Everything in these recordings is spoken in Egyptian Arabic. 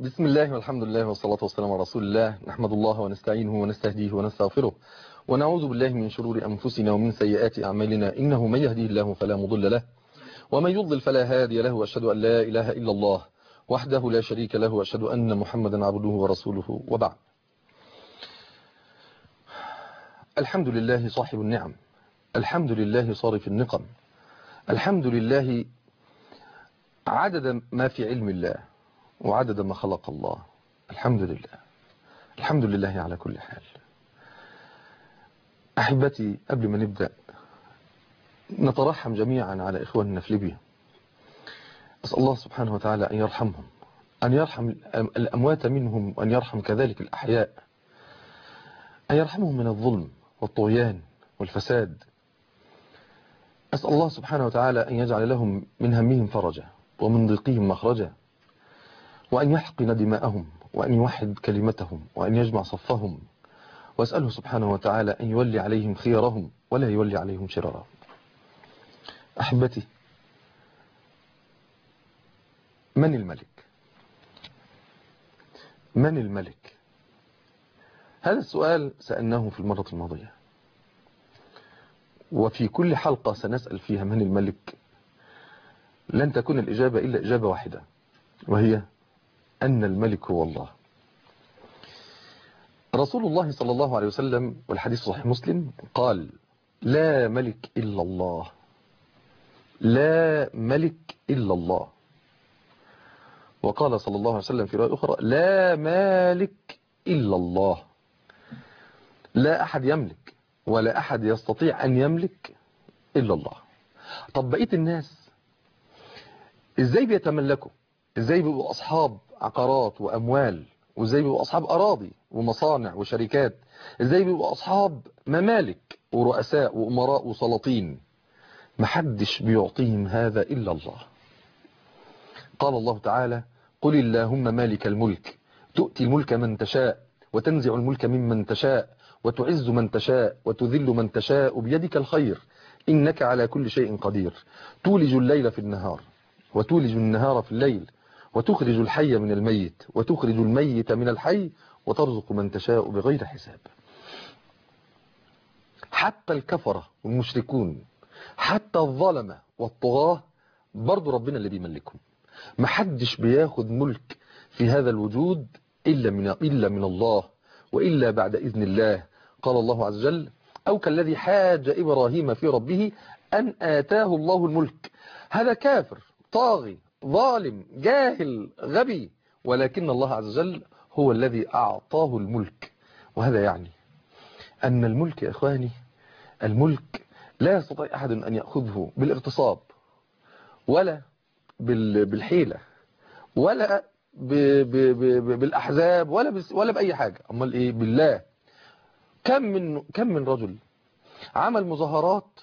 بسم الله والحمد لله والصلاة والسلام على رسول الله نحمد الله ونستعينه ونستهديه ونستغفره ونعوذ بالله من شرور أنفسنا ومن سيئات أعمالنا إنه من يهديه الله فلا مضل له ومن يضلل فلا هادي له وأشهد أن لا إله إلا الله وحده لا شريك له وأشهد أن محمدا عبده ورسوله وبعد الحمد لله صاحب النعم الحمد لله صارف النقم الحمد لله عدد ما في علم الله وعدد ما خلق الله الحمد لله الحمد لله على كل حال أحبتي قبل ما نبدأ نترحم جميعا على إخواننا في ليبيا أسأل الله سبحانه وتعالى أن يرحمهم أن يرحم الأموات منهم وأن يرحم كذلك الأحياء أن يرحمهم من الظلم والطغيان والفساد أسأل الله سبحانه وتعالى أن يجعل لهم من همهم فرجا ومن ضيقهم مخرجا وأن يحقن دماءهم وأن يوحد كلمتهم وأن يجمع صفهم وأسأله سبحانه وتعالى أن يولي عليهم خيرهم ولا يولي عليهم شرارهم أحبتي من الملك من الملك هذا السؤال سألناه في المرة الماضية وفي كل حلقة سنسأل فيها من الملك لن تكون الإجابة إلا إجابة واحدة وهي أن الملك هو الله رسول الله صلى الله عليه وسلم والحديث صحيح مسلم قال لا ملك إلا الله لا ملك إلا الله وقال صلى الله عليه وسلم في رواية أخرى لا مالك إلا الله لا أحد يملك ولا أحد يستطيع أن يملك إلا الله طب بقية الناس إزاي بيتملكوا إزاي بيبقوا أصحاب عقارات وأموال وإزاي بيبقوا أصحاب أراضي ومصانع وشركات إزاي بيبقوا أصحاب ممالك ورؤساء وأمراء وسلاطين محدش بيعطيهم هذا إلا الله قال الله تعالى قل اللهم مالك الملك تؤتي الملك من تشاء وتنزع الملك ممن تشاء وتعز من تشاء وتذل من تشاء بيدك الخير إنك على كل شيء قدير تولج الليل في النهار وتولج النهار في الليل وتخرج الحي من الميت وتخرج الميت من الحي وترزق من تشاء بغير حساب حتى الكفرة والمشركون حتى الظلمة والطغاة برضو ربنا اللي بيملكهم محدش بياخد ملك في هذا الوجود إلا من, إلا من الله وإلا بعد إذن الله قال الله عز وجل أو كالذي حاج إبراهيم في ربه أن آتاه الله الملك هذا كافر طاغي ظالم جاهل غبي ولكن الله عز وجل هو الذي أعطاه الملك وهذا يعني أن الملك يا إخواني الملك لا يستطيع أحد أن يأخذه بالاغتصاب ولا بالحيلة ولا ب ب ب بالأحزاب ولا بس ولا بأي حاجة أمال إيه بالله كم من كم من رجل عمل مظاهرات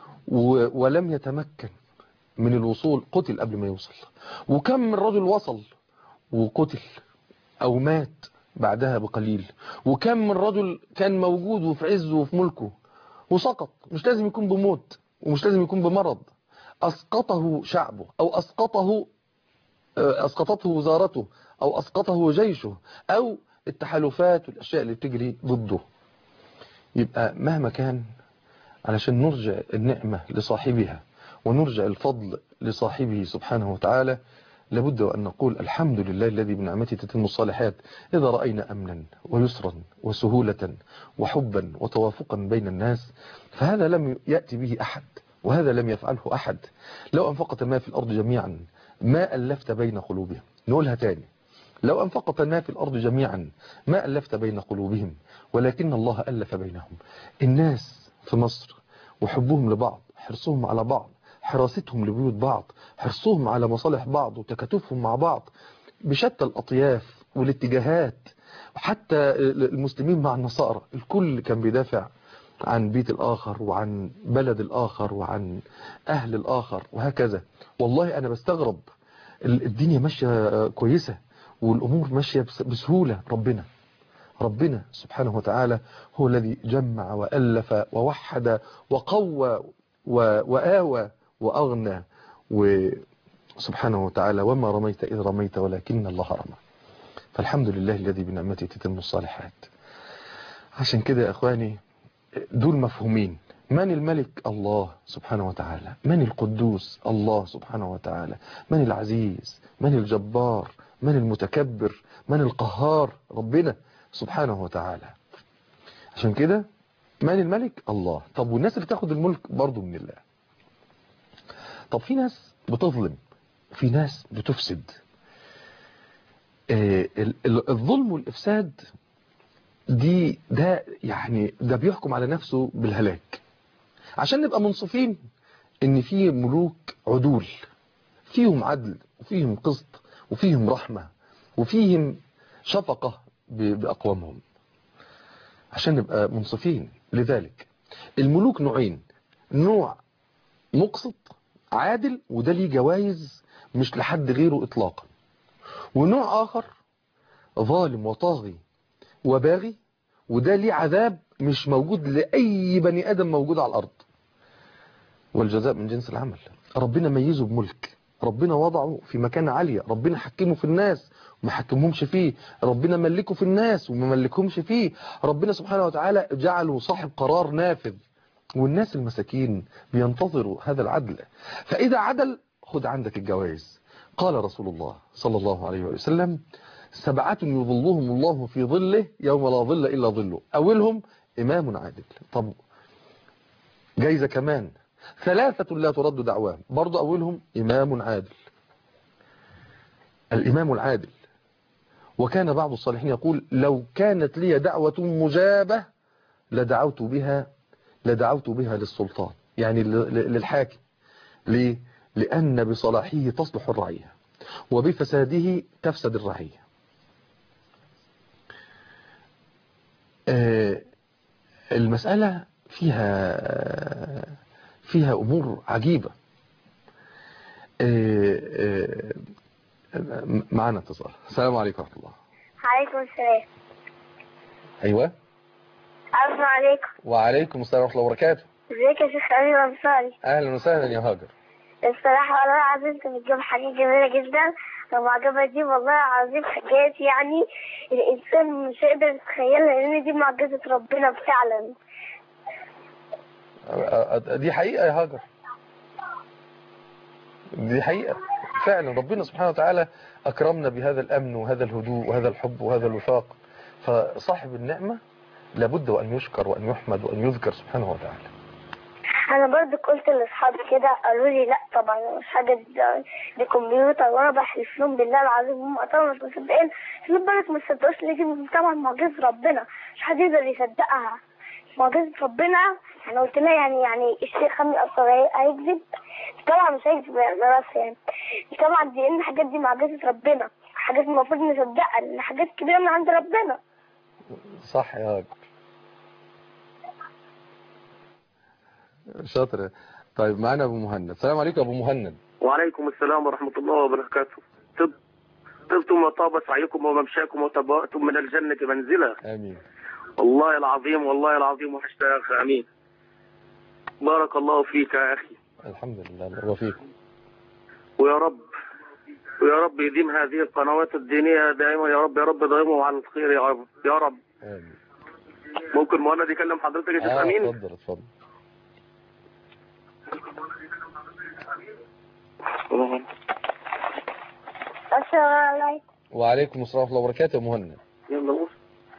ولم يتمكن من الوصول قتل قبل ما يوصل وكم من رجل وصل وقتل أو مات بعدها بقليل وكم من رجل كان موجود وفي عزه وفي ملكه وسقط مش لازم يكون بموت ومش لازم يكون بمرض أسقطه شعبه أو أسقطه أسقطته وزارته أو أسقطه جيشه أو التحالفات والأشياء اللي بتجري ضده يبقى مهما كان علشان نرجع النعمة لصاحبها ونرجع الفضل لصاحبه سبحانه وتعالى لابد وأن نقول الحمد لله الذي بنعمته تتم الصالحات إذا رأينا أمنا ويسرا وسهولة وحبا وتوافقا بين الناس فهذا لم يأتي به أحد وهذا لم يفعله أحد لو أنفقت ما في الأرض جميعا ما ألفت بين قلوبهم نقولها تاني لو أنفقت ما في الأرض جميعا ما ألفت بين قلوبهم ولكن الله ألف بينهم الناس في مصر وحبهم لبعض حرصهم على بعض حراستهم لبيوت بعض حرصهم على مصالح بعض وتكاتفهم مع بعض بشتى الأطياف والاتجاهات حتى المسلمين مع النصارى الكل كان بيدافع عن بيت الآخر وعن بلد الآخر وعن أهل الآخر وهكذا والله أنا بستغرب الدنيا ماشية كويسة والأمور ماشية بسهولة ربنا ربنا سبحانه وتعالى هو الذي جمع وألف ووحد وقوى وآوى وأغنى وسبحانه وتعالى وما رميت إذ رميت ولكن الله رمى فالحمد لله الذي بنعمته تتم الصالحات عشان كده يا اخواني دول مفهومين من الملك الله سبحانه وتعالى من القدوس الله سبحانه وتعالى من العزيز من الجبار من المتكبر من القهار ربنا سبحانه وتعالى عشان كده من الملك الله طب والناس اللي تاخد الملك برضو من الله طب في ناس بتظلم في ناس بتفسد آه، ال- ال- الظلم والإفساد دي ده يعني ده بيحكم على نفسه بالهلاك عشان نبقى منصفين ان في ملوك عدول فيهم عدل وفيهم قسط وفيهم رحمة وفيهم شفقة ب- بأقوامهم عشان نبقى منصفين لذلك الملوك نوعين نوع مقسط عادل وده ليه جوائز مش لحد غيره إطلاقا ونوع آخر ظالم وطاغي وباغي وده ليه عذاب مش موجود لأي بني آدم موجود على الأرض والجزاء من جنس العمل ربنا ميزه بملك ربنا وضعه في مكان عالية ربنا حكمه في الناس وما حكمهمش فيه ربنا ملكه في الناس وما ملكهمش فيه ربنا سبحانه وتعالى جعله صاحب قرار نافذ والناس المساكين بينتظروا هذا العدل فإذا عدل خد عندك الجوائز قال رسول الله صلى الله عليه وسلم سبعة يظلهم الله في ظله يوم لا ظل إلا ظله أولهم إمام عادل طب جايزة كمان ثلاثة لا ترد دعواهم برضو أولهم إمام عادل الإمام العادل وكان بعض الصالحين يقول لو كانت لي دعوة مجابة لدعوت بها لدعوت بها للسلطان يعني ل- ل- للحاكم ليه؟ لأن بصلاحه تصلح الرعية وبفساده تفسد الرعية آه، المسألة فيها فيها أمور عجيبة آه، آه، معنا اتصال السلام عليكم ورحمة الله عليكم السلام أيوة السلام عليكم وعليكم السلام ورحمة الله وبركاته ازيك يا شيخ أمين أنصاري أهلا وسهلا يا هاجر الصراحة والله العظيم انت بتجيب حاجات جميلة جدا المعجبة دي والله العظيم حاجات يعني الإنسان مش هيقدر يتخيلها لأن دي معجزة ربنا فعلا دي حقيقة يا هاجر دي حقيقة فعلا ربنا سبحانه وتعالى أكرمنا بهذا الأمن وهذا الهدوء وهذا الحب وهذا الوفاق فصاحب النعمة لابد وأن يشكر وأن يحمد وأن يذكر سبحانه وتعالى أنا برضو قلت لأصحابي كده قالوا لي لا طبعا مش حاجة دي, دي كمبيوتر وأنا بحلف لهم بالله العظيم هم طبعا مش مصدقين في بالك ما تصدقوش ليه دي طبعا معجزة ربنا مش حد يقدر يصدقها معجزة ربنا أنا قلت لها يعني يعني الشيخ خمي أصلا هيكذب طبعا مش هيكذب بس يعني طبعا دي إن الحاجات دي معجزة ربنا حاجات المفروض نصدقها لأن حاجات كبيرة من عند ربنا صح يا هاجر شاطر طيب معنا أبو مهند السلام عليكم أبو مهند وعليكم السلام ورحمة الله وبركاته طب طبتم وطاب سعيكم وممشاكم وتبوأتم من الجنة منزلا آمين والله العظيم والله العظيم وحشت يا أخي أمين بارك الله فيك يا أخي الحمد لله الله وفيكم ويا رب ويا رب يديم هذه القنوات الدينية دائما يا رب يا رب دائما على الخير يا رب يا رب آمين ممكن مهند يكلم حضرتك يا شيخ آه أمين اتفضل اتفضل السلام عليكم وعليكم السلام ورحمة الله وبركاته يا مهند يلا قول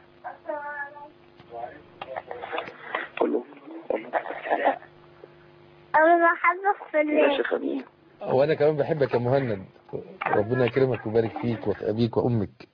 كله أنا بحبك في يا الليل شيخ أمين وانا كمان بحبك يا مهند ربنا يكرمك ويبارك فيك وفي ابيك وامك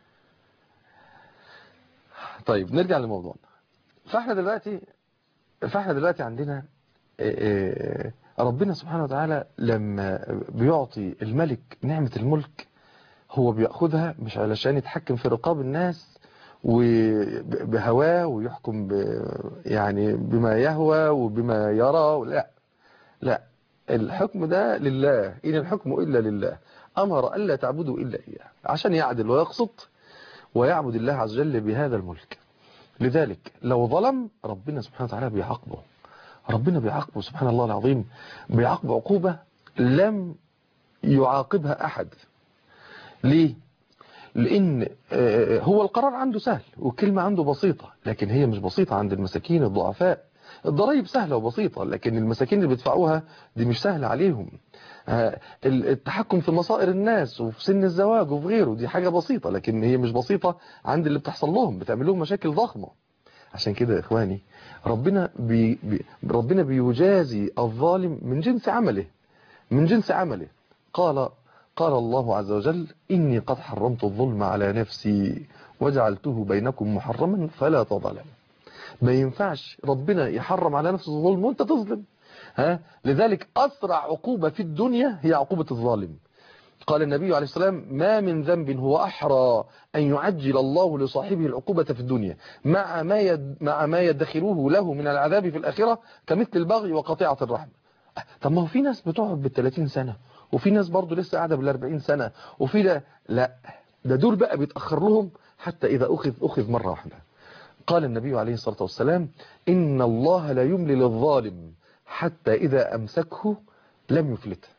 طيب نرجع لموضوعنا فاحنا دلوقتي فاحنا دلوقتي عندنا آه، آه، ربنا سبحانه وتعالى لما بيعطي الملك نعمة الملك هو بياخدها مش علشان يتحكم في رقاب الناس وبهواه ويحكم ب يعني بما يهوى وبما يرى لا لا الحكم ده لله إن الحكم إلا لله أمر ألا تعبدوا إلا إياه عشان يعدل ويقسط ويعبد الله عز وجل بهذا الملك لذلك لو ظلم ربنا سبحانه وتعالى بيعاقبه ربنا بيعاقبه سبحان الله العظيم بيعاقب عقوبة لم يعاقبها أحد ليه؟ لان آه، هو القرار عنده سهل والكلمة عنده بسيطة لكن هي مش بسيطة عند المساكين الضعفاء الضرائب سهلة وبسيطة لكن المساكين اللي بيدفعوها دي مش سهلة عليهم آه، ال- التحكم في مصائر الناس وفي سن الزواج وفي غيره دي حاجة بسيطة لكن هي مش بسيطة عند اللي بتحصل لهم بتعمل لهم مشاكل ضخمة عشان كده يا اخواني ربنا بي بي ربنا بيجازي الظالم من جنس عمله من جنس عمله قال قال الله عز وجل إني قد حرمت الظلم على نفسي وجعلته بينكم محرما فلا تظلموا ما ينفعش ربنا يحرم على نفسه الظلم وانت تظلم ها لذلك أسرع عقوبة في الدنيا هي عقوبة الظالم قال النبي عليه السلام ما من ذنب هو أحرى أن يعجل الله لصاحبه العقوبة في الدنيا مع ما يد مع ما يدخروه له من العذاب في الآخرة كمثل البغي وقطيعة الرحم طب ما هو في ناس بتقعد بال 30 سنة وفي ناس برضه لسه قاعدة بال 40 سنة وفي ده لا ده دول بقى بيتأخر لهم حتى إذا أخذ أخذ مرة واحدة قال النبي عليه الصلاة والسلام إن الله لا يملي للظالم حتى إذا أمسكه لم يفلته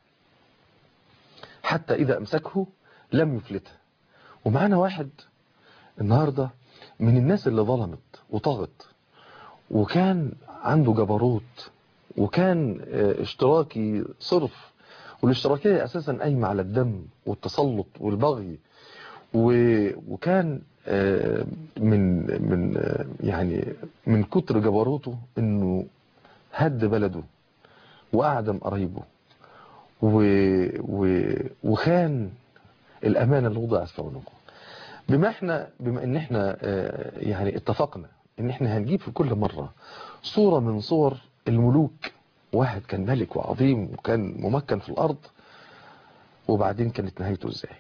حتى إذا أمسكه لم يفلته ومعنا واحد النهاردة من الناس اللي ظلمت وطغت وكان عنده جبروت وكان آه، اشتراكي صرف والاشتراكية أساسا قايمة على الدم والتسلط والبغي و- وكان آه، من من آه، يعني من كتر جبروته انه هد بلده واعدم قرايبه و... و... وخان الامانه اللي وضعت في عنقه بما احنا بما ان احنا آه، يعني اتفقنا ان احنا هنجيب في كل مره صوره من صور الملوك واحد كان ملك وعظيم وكان ممكن في الارض وبعدين كانت نهايته ازاي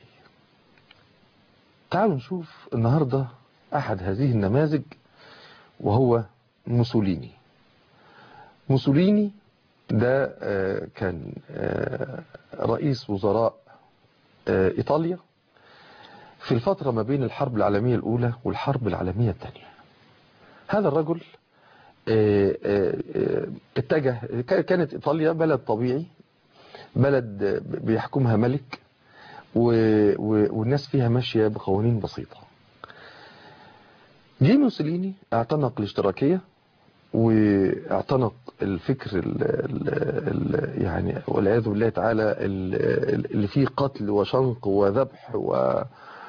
تعالوا نشوف النهاردة أحد هذه النماذج وهو موسوليني موسوليني ده آه، كان آه، رئيس وزراء آه، إيطاليا في الفترة ما بين الحرب العالمية الأولى والحرب العالمية الثانية هذا الرجل آه، آه، آه، اتجه كا- كانت إيطاليا بلد طبيعي بلد آه، بيحكمها ملك و... و... والناس فيها ماشية بقوانين بسيطة جه موسوليني اعتنق الاشتراكية واعتنق الفكر ال... ال... ال... يعني والعياذ بالله تعالى ال- اللي فيه قتل وشنق وذبح و...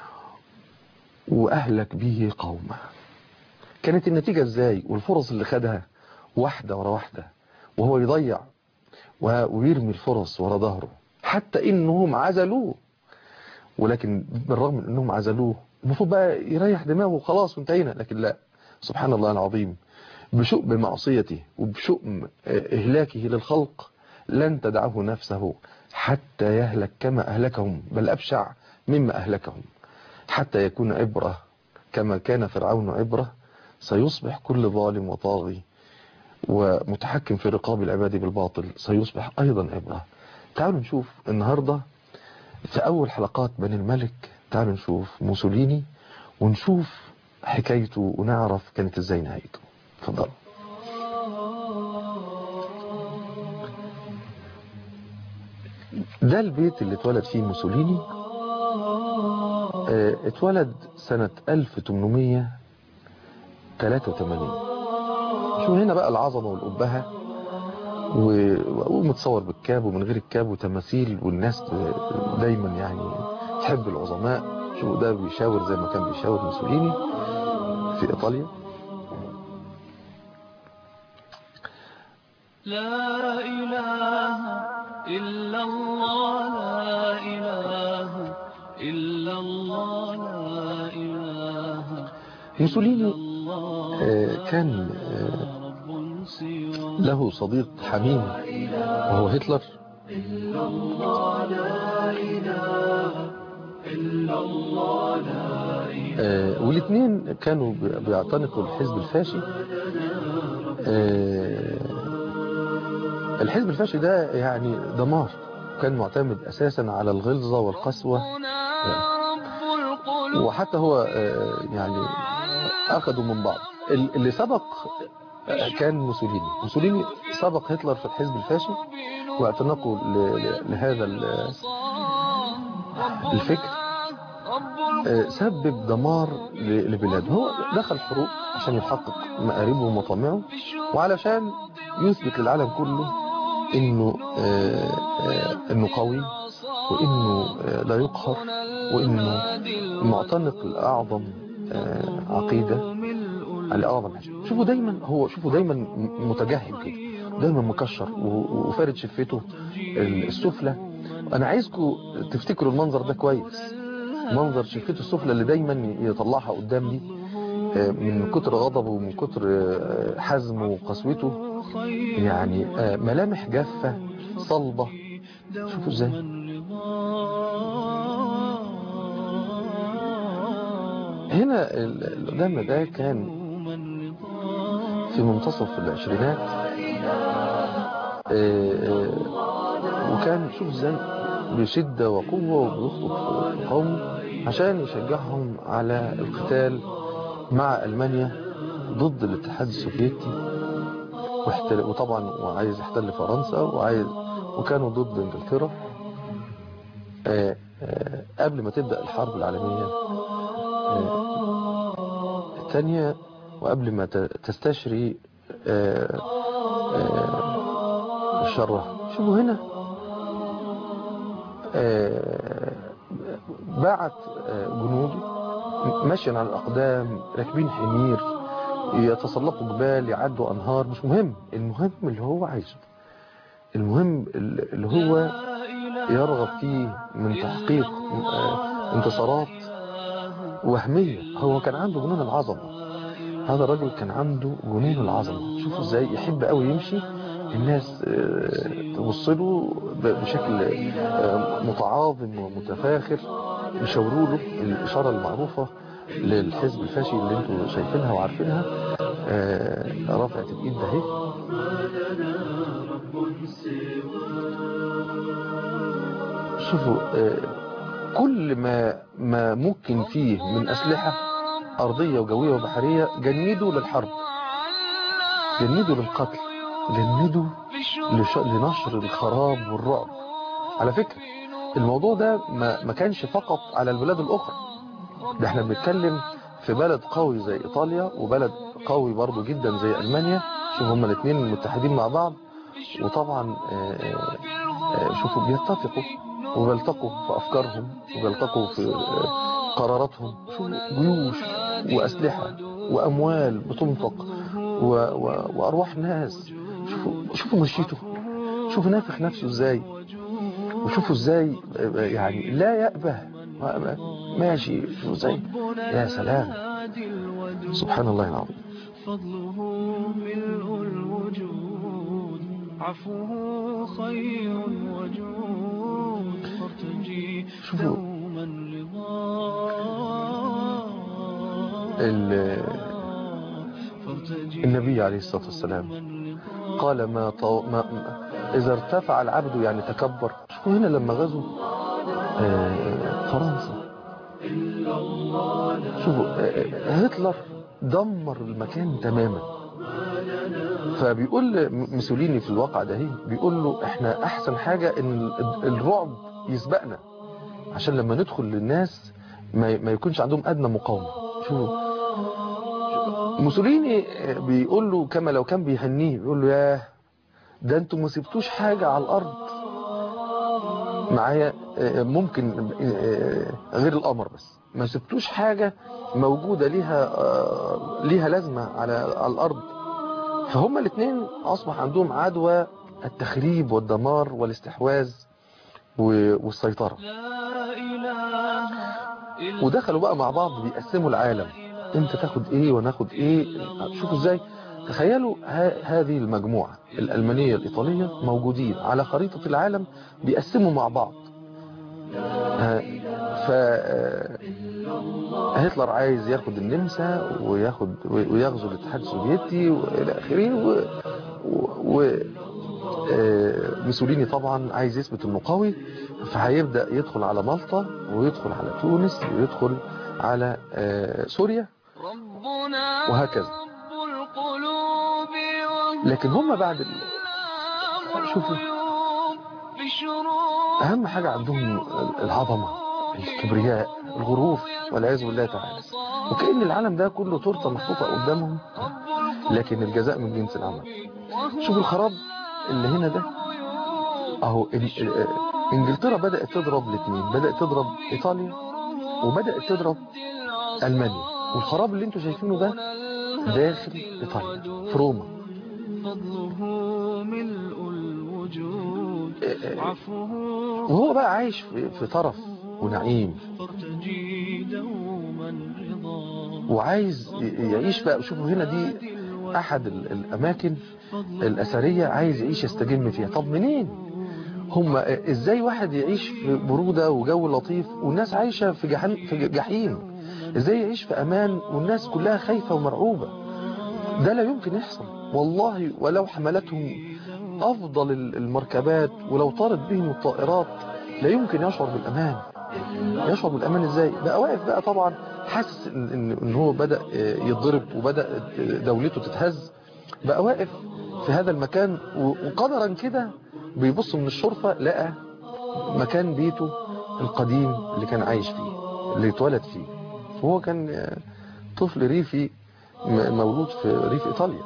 وأهلك به قومه كانت النتيجة ازاي والفرص اللي خدها واحدة ورا واحدة وهو يضيع و- ويرمي الفرص ورا ظهره حتى انهم عزلوه ولكن بالرغم من انهم عزلوه المفروض بقى يريح دماغه وخلاص وانتهينا لكن لا سبحان الله العظيم بشؤم معصيته وبشؤم إهلاكه للخلق لن تدعه نفسه حتى يهلك كما أهلكهم بل أبشع مما أهلكهم حتى يكون عبرة كما كان فرعون عبرة سيصبح كل ظالم وطاغي ومتحكم في رقاب العباد بالباطل سيصبح أيضا عبرة تعالوا نشوف النهاردة في أول حلقات بني الملك تعالوا نشوف موسوليني ونشوف حكايته ونعرف كانت ازاي نهايته اتفضل ده البيت اللي اتولد فيه موسوليني اه اتولد سنة 1883 شو هنا بقى العظمة والأبهة و- ومتصور بالكاب ومن غير الكاب وتماثيل والناس دايما يعني تحب العظماء شو ده بيشاور زي ما كان بيشاور موسوليني في إيطاليا لا إله إلا الله لا إله إلا الله لا إله موسوليني الله آه، كان آه، رب سوى له صديق حميم وهو هتلر آه، والاثنين كانوا بي- بيعتنقوا الحزب الفاشي آه، الحزب الفاشي ده يعني دمار كان معتمد اساسا على الغلظة والقسوة ربنا رب القلوب وحتى هو آه، يعني اخذوا من بعض ال- اللي سبق آه، كان موسوليني موسوليني سبق هتلر في الحزب الفاشي واعتنقوا ل- ل- لهذا ال- الفكر آه، سبب دمار ل- لبلاده هو دخل حروب عشان يحقق مآربه ومطامعه وعلشان يثبت للعالم كله انه آه، آه، انه قوي وانه آه، لا يقهر وانه معتنق لاعظم آه، عقيده على اعظم حاجه شوفوا دايما هو شوفوا دايما م- متجهم كده دايما مكشر و- وفارد شفته السفلى انا عايزكم تفتكروا المنظر ده كويس منظر شفته السفلى اللي دايما يطلعها قدام دي آه، من كتر غضبه ومن كتر آه، حزمه وقسوته يعني آه، ملامح جافة صلبة شوفوا ازاي هنا ال- اللي قدامنا ده كان في منتصف العشرينات آه، آه، وكان شوف ازاي بشدة وقوة وبيخطب في قومه عشان يشجعهم على القتال مع ألمانيا ضد الاتحاد السوفيتي واحتل... وطبعا وعايز يحتل فرنسا وعايز وكانوا ضد انجلترا آه، آه، قبل ما تبدأ الحرب العالمية آه، الثانية وقبل ما ت- تستشري آه، آه، شرها شوفوا هنا آه، بعت آه، جنوده ماشيا على الأقدام راكبين حمير يتسلقوا جبال يعدوا أنهار مش مهم المهم اللي هو عايزه المهم اللي هو يرغب فيه من تحقيق آه، انتصارات وهمية هو كان عنده جنون العظمة هذا الرجل كان عنده جنون العظمة شوفوا ازاي يحب قوي يمشي الناس آه، تبص له ب- بشكل آه، متعاظم ومتفاخر يشاوروا له الإشارة المعروفة للحزب الفاشي اللي انتوا شايفينها وعارفينها آه، رفعت الإيد ده اهي شوفوا آه، كل ما ما ممكن فيه من أسلحة أرضية وجوية وبحرية جندوا للحرب جندوا للقتل جندوا لش- لنشر الخراب والرعب على فكرة الموضوع ده ما, ما كانش فقط على البلاد الأخرى ده احنا بنتكلم في بلد قوي زي إيطاليا وبلد قوي برضو جدا زي ألمانيا شوف هما الاثنين متحدين مع بعض وطبعا آه، آه، آه، شوفوا بيتفقوا وبيلتقوا في أفكارهم وبيلتقوا في آه، قراراتهم شوفوا جيوش وأسلحة وأموال بتنفق و... و... وأرواح ناس شوفوا شوفوا مشيته شوفوا نافخ نفسه ازاي وشوفوا ازاي يعني لا يأبه ماشي شوفوا ازاي يا سلام سبحان الله العظيم فضله ملء الوجود عفوه خير وجود فارتجي شوفوا. دوما رضا ال- فارتجي النبي عليه الصلاة والسلام قال ما, طو... ما... ما إذا ارتفع العبد يعني تكبر شوفوا هنا لما غزوا آه، فرنسا شوفوا آه، هتلر دمر المكان تماما فبيقول م- موسوليني في الواقع ده هي بيقول له احنا احسن حاجة ان ال- الرعب يسبقنا عشان لما ندخل للناس ما ما يكونش عندهم ادنى مقاومة شوفوا موسوليني بيقول له كما لو كان بيهنيه بيقول له ياه ده انتوا ما سبتوش حاجة على الارض معايا آه، ممكن آه، غير القمر بس ما سبتوش حاجة موجودة ليها آه، ليها لازمة على على الارض فهما الاثنين اصبح عندهم عدوى التخريب والدمار والاستحواذ و- والسيطرة لا إله إلا ودخلوا بقى مع بعض بيقسموا العالم انت تاخد ايه وناخد ايه شوفوا ازاي تخيلوا ها هذه المجموعة الألمانية الإيطالية موجودين على خريطة العالم بيقسموا مع بعض ها، ف آه، هتلر عايز ياخد النمسا وياخد ويغزو الاتحاد السوفيتي والى اخره و, و... و... آه، موسوليني طبعا عايز يثبت انه قوي فهيبدا يدخل على مالطا ويدخل على تونس ويدخل على آه، سوريا ربنا وهكذا. رب القلوب وهو لكن هم بعد ال... علام شوفوا. الغيوب بشروق اهم حاجه عندهم العظمه الكبرياء الغرور والعياذ بالله تعالى وكأن العالم ده كله تورته محطوطة قدامهم لكن الجزاء من جنس العمل شوف الخراب اللي هنا ده اهو ال- ال- انجلترا بدأت تضرب الاثنين بدأت تضرب ايطاليا وبدأت تضرب المانيا والخراب اللي انتوا شايفينه ده داخل ايطاليا في روما فضله ملء الوجود عفوه وهو بقى عايش في, في طرف ونعيم فارتجي دوما رضا وعايز ي- يعيش بقى شوفوا هنا دي احد ال- الاماكن الاثريه عايز يعيش يستجم فيها طب منين هم ازاي واحد يعيش في بروده وجو لطيف والناس عايشه في جحيم في جحيم ازاي يعيش في امان والناس كلها خايفه ومرعوبه ده لا يمكن يحصل والله ولو حملتهم افضل ال- المركبات ولو طارت بهم الطائرات لا يمكن يشعر بالامان يشعر بالامان ازاي بقى واقف بقى طبعا حاسس ان ان إن هو بدا آه، يتضرب وبدا دولته تتهز بقى واقف في هذا المكان و- وقدرا كده بيبص من الشرفة لقى مكان بيته القديم اللي كان عايش فيه اللي اتولد فيه وهو كان آه، طفل ريفي م- مولود في ريف ايطاليا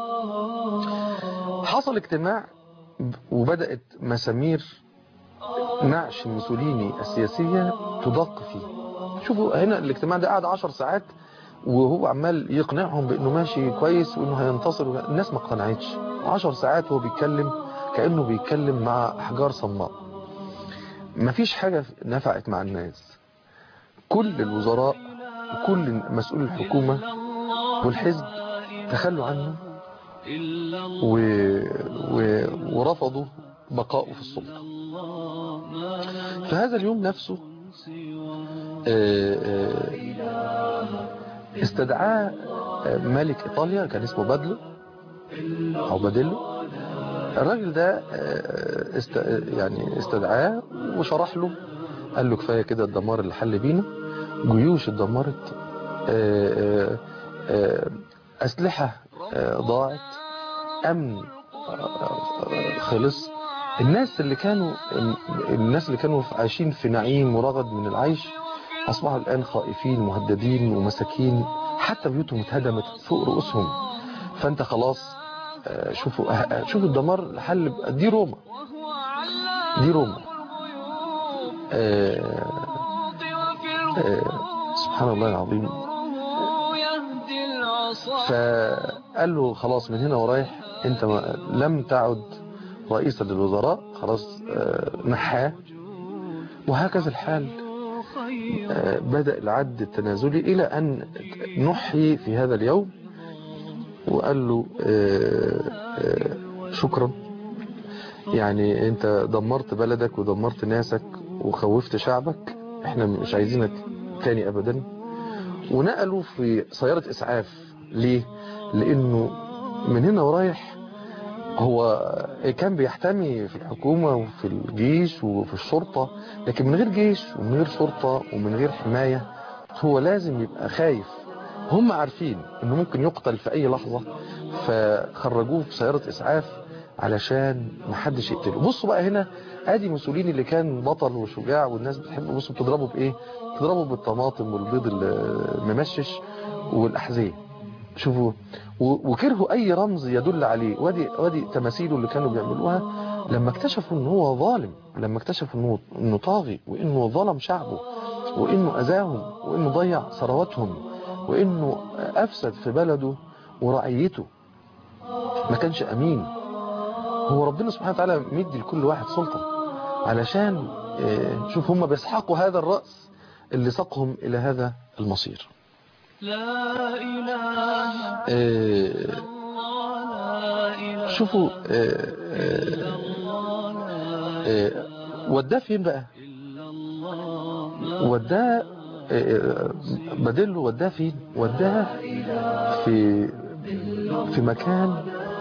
حصل اجتماع وبدأت مسامير نعش موسوليني السياسية تدق فيه شوفوا هنا الاجتماع ده قعد عشر ساعات وهو عمال يقنعهم بانه ماشي كويس وانه هينتصر الناس ما اقتنعتش عشر ساعات وهو بيتكلم كأنه بيتكلم مع احجار صماء مفيش حاجة نفعت مع الناس كل الوزراء وكل مسؤول الحكومة والحزب تخلوا عنه و... و... ورفضوا بقائه في السلطة في هذا اليوم نفسه آه، آه، استدعاه آه، ملك إيطاليا كان اسمه بادلو أو باديلو الراجل ده آه، است... يعني استدعاه وشرح له قال له كفاية كده الدمار اللي حل بينا جيوش اتدمرت آه، آه، آه، أسلحة آه، ضاعت أمن آه، خلص الناس اللي كانوا الناس اللي كانوا عايشين في نعيم ورغد من العيش أصبحوا الآن خائفين مهددين ومساكين حتى بيوتهم اتهدمت فوق رؤوسهم فأنت خلاص آه، شوفوا آه، شوفوا الدمار حل دي روما دي روما آه، آه، سبحان الله العظيم فقال له خلاص من هنا ورايح انت ما لم تعد رئيسا للوزراء خلاص آه، نحاه وهكذا الحال آه، بدأ العد التنازلي إلى أن نحي في هذا اليوم وقال له آه، آه، شكرا يعني انت دمرت بلدك ودمرت ناسك وخوفت شعبك احنا مش عايزينك تاني ابدا ونقلوا في سيارة اسعاف ليه لانه من هنا ورايح هو كان بيحتمي في الحكومة وفي الجيش وفي الشرطة لكن من غير جيش ومن غير شرطة ومن غير حماية هو لازم يبقى خايف هم عارفين انه ممكن يقتل في اي لحظة فخرجوه في سيارة اسعاف علشان محدش يقتله بصوا بقى هنا ادي موسوليني اللي كان بطل وشجاع والناس بتحبه بصوا بتضربه بايه بتضربه بالطماطم والبيض الممشش والاحذيه شوفوا و- وكرهوا اي رمز يدل عليه وادي وادي تماثيله اللي كانوا بيعملوها لما اكتشفوا ان هو ظالم لما اكتشفوا انه انه طاغي وانه ظلم شعبه وانه اذاهم وانه ضيع ثرواتهم وانه افسد في بلده ورعيته ما كانش امين هو ربنا سبحانه وتعالى مدي لكل واحد سلطة علشان آه، شوف هم بيسحقوا هذا الرأس اللي ساقهم إلى هذا المصير لا إله آه، إلا الله لا إله شوفوا آه، آه، آه، وداه فين بقى إلا الله وداه آه، بدله وداه فين وداه في في مكان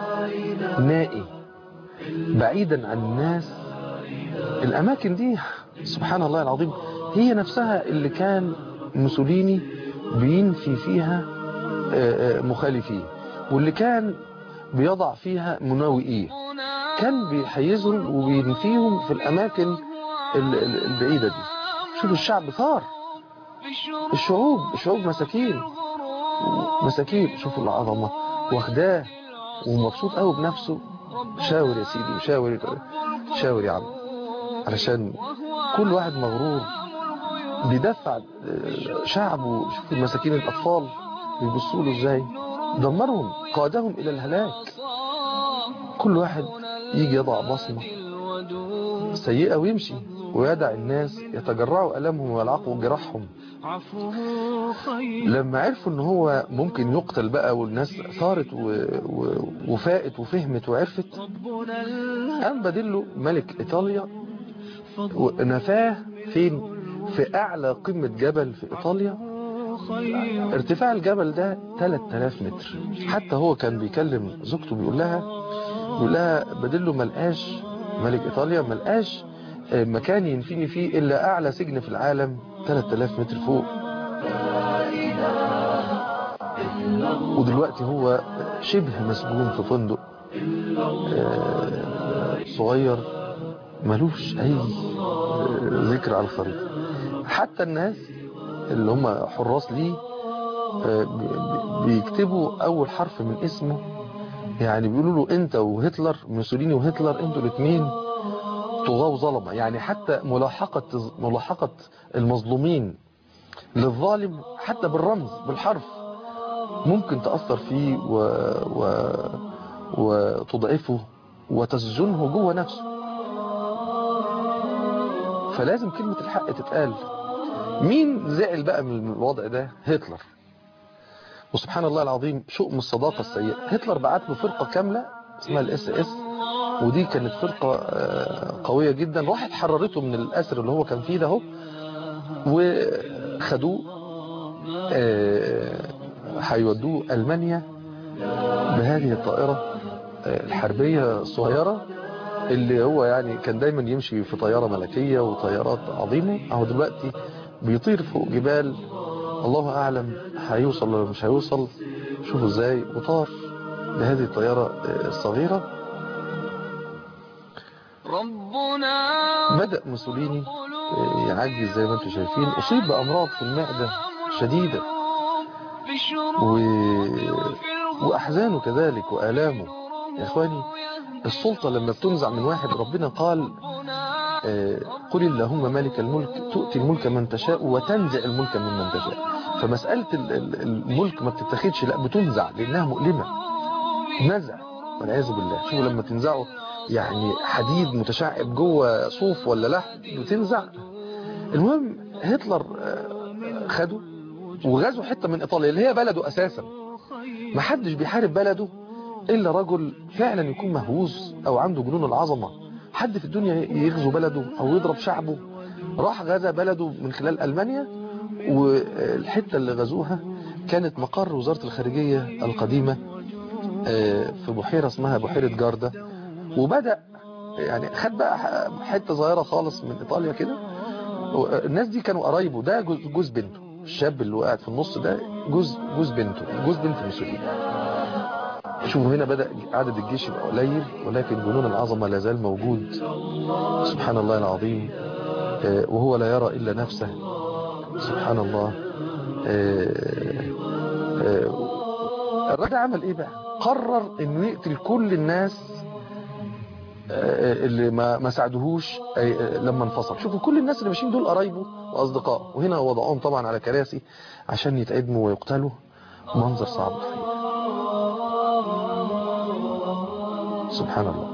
نائي بعيدا عن الناس الأماكن دي سبحان الله العظيم هي نفسها اللي كان موسوليني بينفي فيها آه، آه، مخالفيه واللي كان بيضع فيها مناوئيه كان بيحيزهم وبينفيهم في الأماكن ال- ال- البعيدة دي شوف الشعب ثار الشعوب الشعوب مساكين مساكين شوفوا العظمة واخداه ومبسوط قوي بنفسه شاور يا سيدي شاور شاور يا عم علشان كل واحد مغرور بيدفع شعبه شوف المساكين الأطفال بيبصوا له ازاي دمرهم قادهم إلى الهلاك كل واحد يجي يضع بصمة سيئة ويمشي ويدع الناس يتجرعوا ألمهم ويلعقوا جراحهم عفوه خير لما عرفوا ان هو ممكن يقتل بقى والناس ثارت و... و... وفاقت وفهمت وعرفت ربنا الهدى قام بدله ملك ايطاليا ونفاه فين في اعلى قمة جبل في ايطاليا خير ارتفاع الجبل ده 3000 متر حتى هو كان بيكلم زوجته بيقول لها بيقول لها بدله ملقاش ملك ايطاليا ملقاش آه، مكان ينفيني فيه الا اعلى سجن في العالم 3000 متر فوق ودلوقتي هو شبه مسجون في فندق آه، صغير ملوش اي آه، ذكر على الخريطة حتى الناس اللي هم حراس ليه آه، بي- بيكتبوا اول حرف من اسمه يعني بيقولوا له انت وهتلر موسوليني وهتلر انتوا الاثنين طغاة وظلمة يعني حتى ملاحقة ملاحقة المظلومين للظالم حتى بالرمز بالحرف ممكن تأثر فيه و... و... وتضعفه وتسجنه جوه نفسه فلازم كلمة الحق تتقال مين زعل بقى من الوضع ده هتلر وسبحان الله العظيم شؤم الصداقة السيئة هتلر بعت له فرقة كاملة اسمها الاس اس ودي كانت فرقة آه، قوية جدا راحت حررته من الأسر اللي هو كان فيه ده اهو وخدوه آه، هيودوه ألمانيا بهذه الطائرة آه، الحربية الصغيرة اللي هو يعني كان دايما يمشي في طيارة ملكية وطيارات عظيمة اهو دلوقتي بيطير فوق جبال الله أعلم هيوصل ولا مش هيوصل شوفوا ازاي وطار بهذه الطيارة آه، الصغيرة ربنا بدأ موسوليني آه، يعجز زي ما انتم شايفين أصيب بأمراض في المعدة شديدة و... وأحزانه كذلك وآلامه يا إخواني السلطة لما بتنزع من واحد ربنا قال آه، قل اللهم مالك الملك تؤتي الملك من تشاء وتنزع الملك ممن تشاء فمسألة ال- ال- الملك ما بتتاخدش لا بتنزع لأنها مؤلمة نزع والعياذ بالله شوفوا لما تنزعه يعني حديد متشعب جوه صوف ولا لحم بتنزع المهم هتلر آه، خده وغزو حتة من إيطاليا اللي هي بلده أساسا ما حدش بيحارب بلده إلا رجل فعلا يكون مهووس أو عنده جنون العظمة حد في الدنيا يغزو بلده أو يضرب شعبه راح غزا بلده من خلال ألمانيا والحتة اللي غزوها كانت مقر وزارة الخارجية القديمة آه، في بحيرة اسمها بحيرة جاردة وبدأ يعني خد بقى حتة صغيرة خالص من إيطاليا كده الناس دي كانوا قرايبه ده جوز, جوز بنته الشاب اللي وقعت في النص ده جوز جوز بنته جوز بنت موسوليني شوفوا هنا بدأ عدد الجيش يبقى قليل ولكن جنون العظمة لا زال موجود سبحان الله العظيم آه، وهو لا يرى إلا نفسه سبحان الله آه، آه، الراجل عمل ايه بقى قرر انه يقتل كل الناس آه، اللي ما ما ساعدوهوش أي- آه، لما انفصل شوفوا كل الناس اللي ماشيين دول قرايبه واصدقائه وهنا وضعوهم طبعا على كراسي عشان يتعدموا ويقتلوا منظر صعب الحقيقة سبحان الله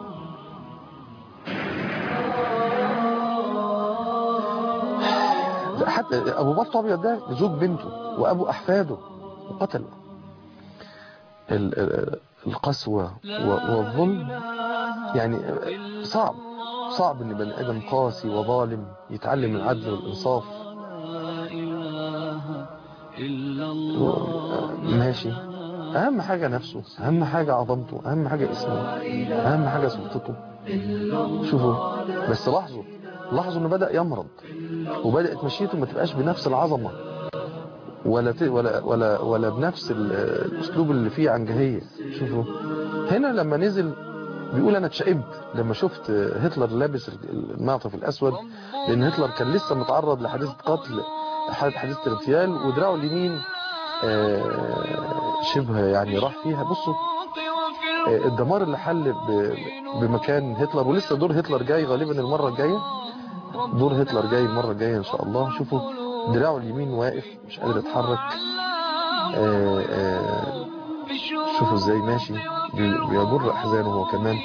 ده حتى ابو بط ابيض ده زوج بنته وابو احفاده وقتلوا ال- ال- القسوة و- والظلم يعني صعب صعب ان بني ادم قاسي وظالم يتعلم العدل والانصاف لا إله إلا الله ماشي اهم حاجة نفسه اهم حاجة عظمته اهم حاجة اسمه اهم حاجة سلطته شوفوا بس لاحظوا لاحظوا انه بدأ يمرض وبدأت مشيته ما تبقاش بنفس العظمة ولا ت... ولا ولا ولا بنفس ال- الاسلوب اللي فيه عنجهية شوفوا هنا لما نزل بيقول انا اتشائمت لما شفت هتلر لابس المعطف الاسود لان هتلر كان لسه متعرض لحادثه قتل حادثه اغتيال ودراعه اليمين آه، شبه يعني راح فيها بصوا آه، الدمار اللي حل ب- بمكان هتلر ولسه دور هتلر جاي غالبا المره الجايه دور هتلر جاي المره الجايه ان شاء الله شوفوا دراعه اليمين واقف مش قادر يتحرك آه، آه، شوفوا ازاي ماشي بي- بيجر احزانه هو كمان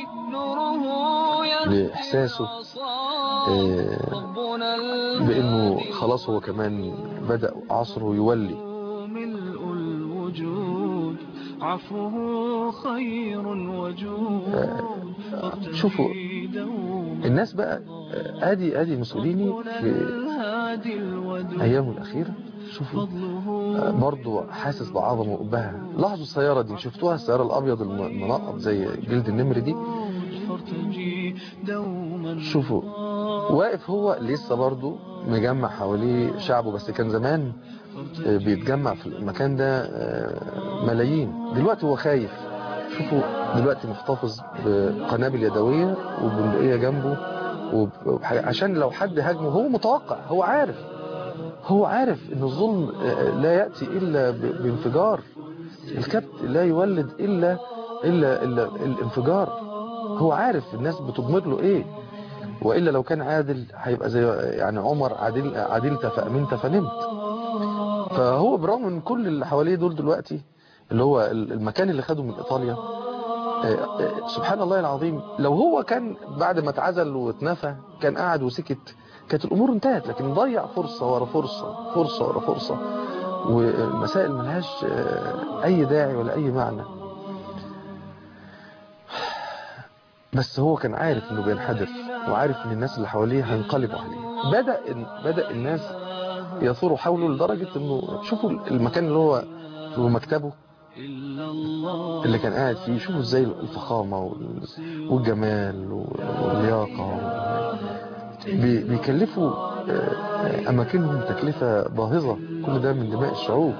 باحساسه آه، بانه خلاص هو كمان بدا عصره يولي ملء الوجود عفوه خير وجود شوفوا فارتجي دوما الناس بقى آه، ادي ادي موسوليني في الهادي الودود ايامه الاخيره شوفوا آه، برضو حاسس بعظمه وقبها لاحظوا السياره دي شفتوها السياره الابيض الم- المنقط زي جلد النمر دي فارتجي دوما شوفوا واقف هو لسه برضو مجمع حواليه شعبه بس كان زمان آه، بيتجمع في المكان ده آه، ملايين دلوقتي هو خايف شوفوا دلوقتي محتفظ بقنابل يدوية وبندقية جنبه وب- وبح- عشان لو حد هاجمه هو متوقع هو عارف هو عارف ان الظلم آه، لا يأتي الا ب- بانفجار الكبت لا يولد الا الا الا الانفجار هو عارف الناس بتضمر له ايه والا لو كان عادل هيبقى زي يعني عمر عادل عدلت فامنت فنمت فهو برغم من كل اللي حواليه دول دلوقتي اللي هو المكان اللي خده من ايطاليا آه، آه، سبحان الله العظيم لو هو كان بعد ما اتعزل واتنفى كان قاعد وسكت كانت الامور انتهت لكن ضيع فرصه ورا فرصه فرصه ورا فرصه والمسائل ملهاش آه، اي داعي ولا اي معنى بس هو كان عارف انه بينحدر وعارف ان الناس اللي حواليه هينقلبوا عليه بدا بدا الناس يثوروا حوله لدرجه انه شوفوا المكان اللي هو في مكتبه إلا الله اللي كان قاعد فيه شوفوا ازاي الفخامه وال- والجمال واللياقه بي- بيكلفوا آه، اماكنهم تكلفه باهظه كل ده من دماء الشعوب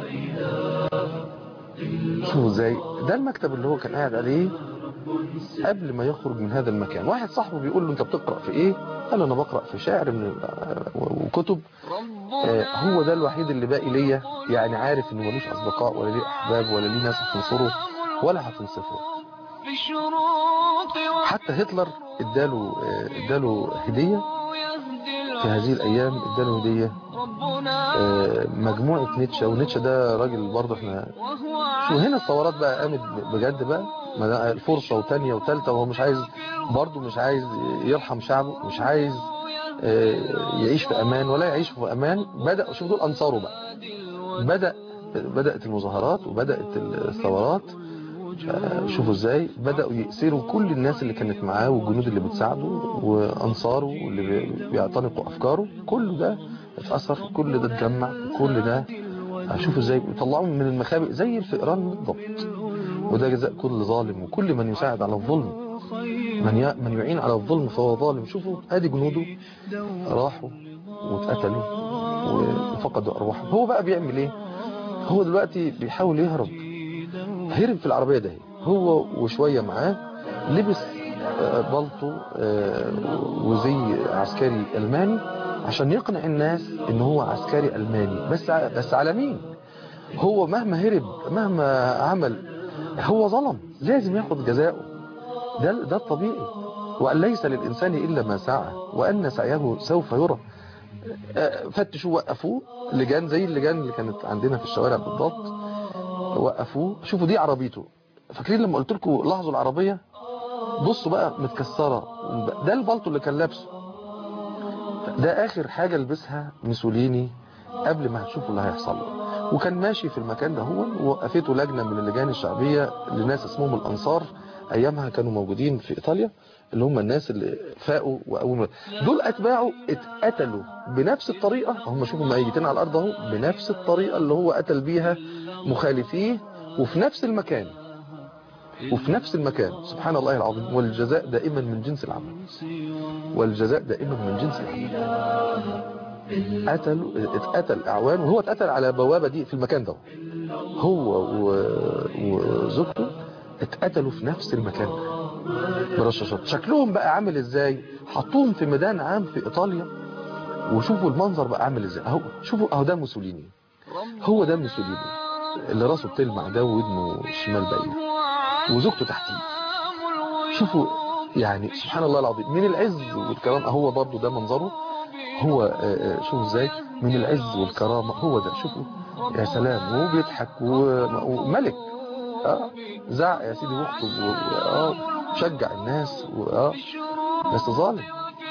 شوفوا ازاي ده المكتب اللي هو كان قاعد عليه قبل ما يخرج من هذا المكان واحد صاحبه بيقول له انت بتقرأ في ايه قال له انا بقرأ في شعر من ال- وكتب آه، هو ده الوحيد اللي باقي ليا يعني عارف انه ملوش اصدقاء ولا ليه احباب ولا ليه ناس هتنصره ولا هتنصفه في الشروق حتى هتلر اداله آه، اداله هدية ويهدي في هذه الايام اداله هدية ربنا آه، مجموعة نيتشه ونيتشه ده راجل برضه احنا وهو شو هنا الثورات بقى قامت بجد بقى ما ده فرصة وتانية وتالتة وهو مش عايز برضه مش عايز يرحم شعبه مش عايز آه، يعيش في امان ولا يعيش في امان بدأ شوف دول انصاره بقى بدأ بدأت المظاهرات وبدأت الثورات آه، شوفوا ازاي بدأوا يأسروا كل الناس اللي كانت معاه والجنود اللي بتساعده وأنصاره واللي بي- بيعتنقوا أفكاره كل ده اتأثر كل ده اتجمع كل ده شوفوا ازاي بيطلعوا من المخابئ زي الفئران بالضبط وده جزاء كل ظالم وكل من يساعد على الظلم من ي... من يعين على الظلم فهو ظالم شوفوا ادي جنوده راحوا واتقتلوا و- وفقدوا ارواحهم هو بقى بيعمل ايه هو دلوقتي بيحاول يهرب هرب في العربية ده هو وشوية معاه لبس آه، بلطو آه، وزي عسكري ألماني عشان يقنع الناس ان هو عسكري ألماني بس ع- بس على مين هو مهما هرب مهما عمل هو ظلم لازم ياخد جزاؤه ده ده الطبيعي وأن ليس للإنسان إلا ما سعى وأن سعيه سوف يرى آه، فتشوا وقفوه لجان زي اللجان اللي كانت عندنا في الشوارع بالضبط وقفوه شوفوا دي عربيته فاكرين لما قلت لكم لاحظوا العربية بصوا بقى متكسرة ده البلطو اللي كان لابسه ده آخر حاجة لبسها ميسوليني قبل ما هتشوفوا اللي هيحصل له وكان ماشي في المكان ده هو ووقفته لجنة من اللجان الشعبية لناس اسمهم الأنصار أيامها كانوا موجودين في إيطاليا اللي هم الناس اللي فاقوا وأول دول أتباعه اتقتلوا بنفس الطريقة هم شوفوا ميتين على الأرض اهو بنفس الطريقة اللي هو قتل بيها مخالفيه وفي نفس المكان وفي نفس المكان سبحان الله العظيم والجزاء دائما من جنس العمل والجزاء دائما من جنس العمل قتل اتقتل اعوان وهو اتقتل على بوابة دي في المكان ده هو و- وزوجته اتقتلوا في نفس المكان ده برشاشات شكلهم بقى عامل ازاي حطوهم في ميدان عام في ايطاليا وشوفوا المنظر بقى عامل ازاي اهو شوفوا اهو ده موسوليني هو ده موسوليني اللي راسه بتلمع ده ودنه الشمال باين وزوجته تحتيه شوفوا يعني سبحان الله العظيم من العز والكرامه هو برضو ده منظره هو آه، آه، شوفوا ازاي من العز والكرامه هو ده شوفوا يا سلام وهو بيضحك و- وملك اه زعق يا سيدي واخته و- و- اه شجع الناس واه بس ظالم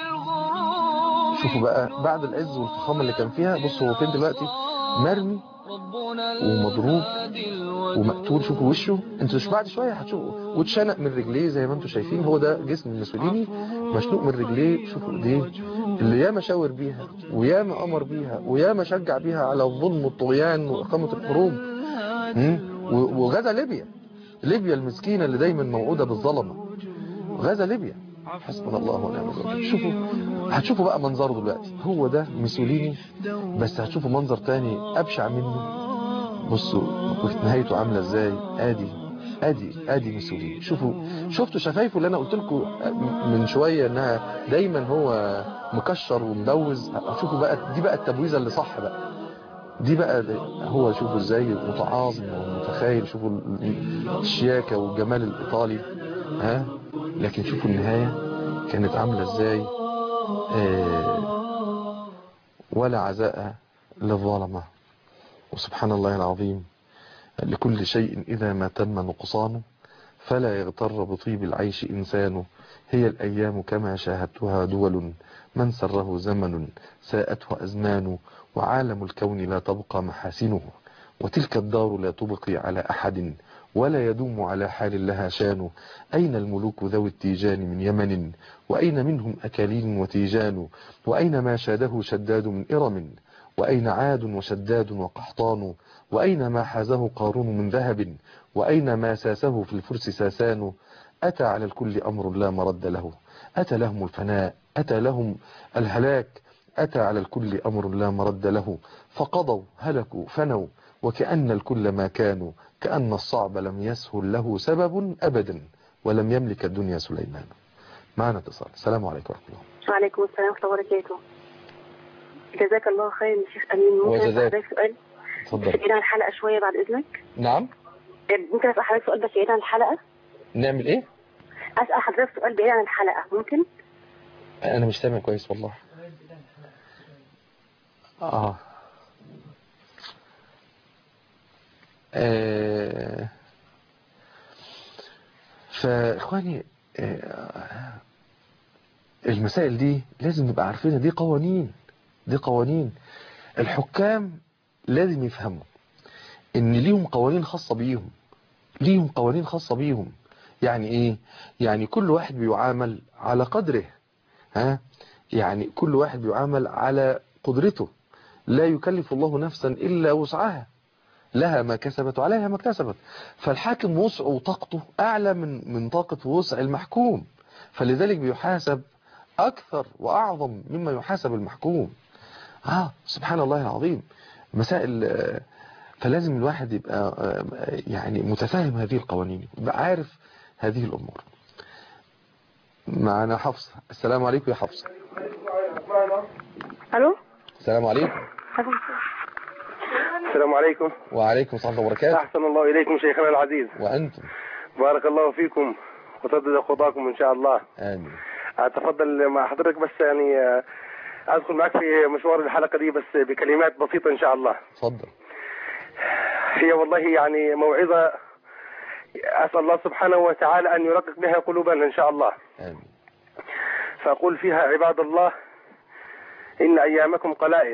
شوفوا بقى بعد العز والفخامه اللي كان فيها بصوا هو فين دلوقتي مرمي ومضروب ومقتول شوفوا وشه انتوا مش بعد شويه هتشوفوا واتشنق من رجليه زي ما انتوا شايفين هو ده جسم المسوليني مشنوق من رجليه شوفوا ايديه اللي ياما شاور بيها وياما امر بيها وياما شجع بيها على الظلم والطغيان واقامه الحروب مم؟ و- وغزا ليبيا ليبيا المسكينه اللي دايما موعوده بالظلمه غزا ليبيا حسبنا الله ونعم الوكيل شوفوا هتشوفوا بقى منظره دلوقتي هو ده موسوليني بس هتشوفوا منظر تاني ابشع منه بصوا نهايته عامله ازاي ادي ادي ادي موسوليني شوفوا شفتوا شفايفه اللي انا قلت لكم من شويه انها دايما هو مكشر ومبوز شوفوا بقى دي بقى التبويزه اللي صح بقى دي بقى ده هو شوفوا ازاي متعاظم ومتخيل شوفوا الشياكه والجمال الايطالي ها لكن شوفوا النهايه كانت عامله ازاي آه ولا عزاء للظلمه وسبحان الله العظيم لكل شيء إذا ما تم نقصانه فلا يغتر بطيب العيش إنسان هي الأيام كما شاهدتها دول من سره زمن ساءته أزمان وعالم الكون لا تبقى محاسنه وتلك الدار لا تبقي على أحد ولا يدوم على حال لها شان أين الملوك ذوي التيجان من يمن وأين منهم أكاليل وتيجان وأين ما شاده شداد من إرم وأين عاد وشداد وقحطان وأين ما حازه قارون من ذهب وأين ما ساسه في الفرس ساسان أتى على الكل أمر لا مرد له أتى لهم الفناء أتى لهم الهلاك أتى على الكل أمر لا مرد له فقضوا هلكوا فنوا وكأن الكل ما كانوا كأن الصعب لم يسهل له سبب أبدا ولم يملك الدنيا سليمان معنا اتصال السلام عليكم ورحمة الله وعليكم السلام ورحمة الله وبركاته جزاك الله خير يا شيخ أمين ممكن وجزاك. أسأل حضرتك سؤال اتفضل بعيد عن الحلقة شوية بعد إذنك نعم ممكن أسأل حضرتك سؤال بس بعيد عن الحلقة نعمل ايه أسأل حضرتك سؤال بعيد عن الحلقة ممكن انا مش سامع كويس والله اه آه. فاخواني آه. المسائل دي لازم نبقى عارفينها دي قوانين دي قوانين الحكام لازم يفهموا ان ليهم قوانين خاصة بيهم ليهم قوانين خاصة بيهم يعني ايه يعني كل واحد بيعامل على قدره ها يعني كل واحد بيعامل على قدرته لا يكلف الله نفسا إلا وسعها لها ما كسبت وعليها ما كسبت فالحاكم وسعه وطاقته أعلى من من طاقة وسع المحكوم فلذلك بيحاسب أكثر وأعظم مما يحاسب المحكوم آه سبحان الله العظيم مسائل آه، فلازم الواحد يبقى آه، يعني متفاهم هذه القوانين يبقى عارف هذه الأمور معنا حفصة السلام عليكم يا حفصة الو السلام عليكم السلام عليكم وعليكم السلام ورحمة الله وبركاته أحسن الله إليكم شيخنا العزيز وأنتم بارك الله فيكم وسدد خطاكم إن شاء الله آمين أتفضل مع حضرتك بس يعني آه، أدخل معك في مشوار الحلقة دي بس بكلمات بسيطة إن شاء الله اتفضل هي والله يعني موعظة أسأل الله سبحانه وتعالى أن يرقق بها قلوبنا إن شاء الله آمين فأقول فيها عباد الله إن أيامكم قلائل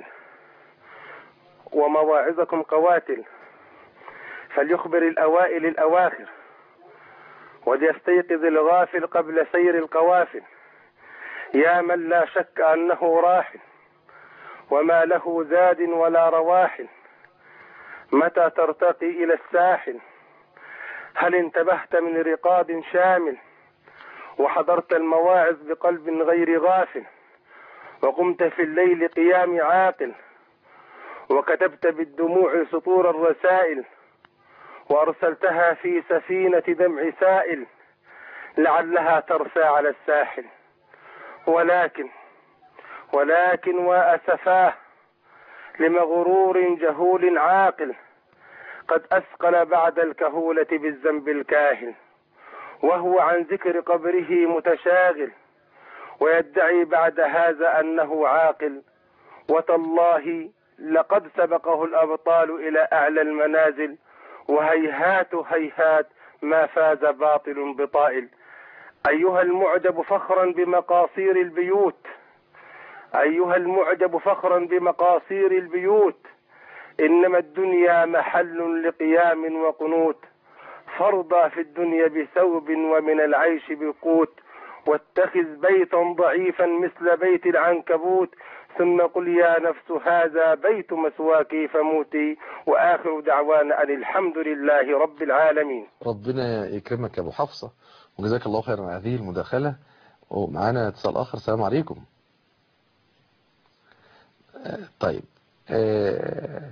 ومواعظكم قواتل فليخبر الأوائل الأواخر وليستيقظ الغافل قبل سير القوافل يا من لا شك أنه راحل وما له زاد ولا رواحل متى ترتقي إلى الساحل هل انتبهت من رقاد شامل وحضرت المواعظ بقلب غير غافل وقمت في الليل قيام عاقل وكتبت بالدموع سطور الرسائل وأرسلتها في سفينة دمع سائل لعلها ترسى على الساحل ولكن ولكن وأسفاه لمغرور جهول عاقل قد أثقل بعد الكهولة بالذنب الكاهل وهو عن ذكر قبره متشاغل ويدعي بعد هذا أنه عاقل وتالله لقد سبقه الأبطال إلى أعلى المنازل وهيهات هيهات ما فاز باطل بطائل أيها المعجب فخرا بمقاصير البيوت أيها المعجب فخرا بمقاصير البيوت إنما الدنيا محل لقيام وقنوت فارضى في الدنيا بثوب ومن العيش بقوت واتخذ بيتا ضعيفا مثل بيت العنكبوت ثم قل يا نفس هذا بيت مثواك فموتي وآخر دعوانا أن الحمد لله رب العالمين ربنا يكرمك يا ابو حفصة وجزاك الله خيرا على هذه المداخلة ومعانا اتصال اخر السلام عليكم آه، طيب آه،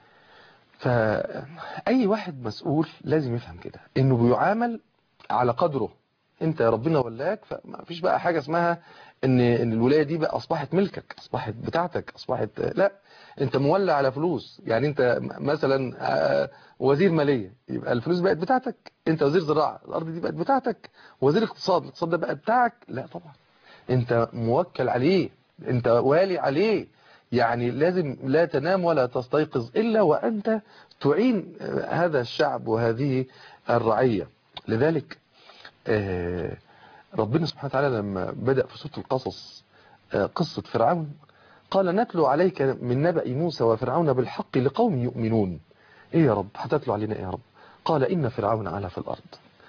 فأي واحد مسؤول لازم يفهم كده انه بيعامل على قدره انت يا ربنا ولاك فما فيش بقى حاجة اسمها ان ان الولاية دي بقى اصبحت ملكك اصبحت بتاعتك اصبحت لا انت مولى على فلوس يعني انت م- مثلا آه، وزير مالية يبقى الفلوس بقت بتاعتك انت وزير زراعة الارض دي بقت بتاعتك وزير اقتصاد الاقتصاد ده بقى بتاعك لا طبعا انت موكل عليه انت والي عليه يعني لازم لا تنام ولا تستيقظ إلا وأنت تعين آه، هذا الشعب وهذه الرعية لذلك آه، ربنا سبحانه وتعالى لما بدأ في سورة القصص آه، قصة فرعون قال نتلو عليك من نبأ موسى وفرعون بالحق لقوم يؤمنون ايه يا رب هتتلو علينا ايه يا رب قال إن فرعون علا في الأرض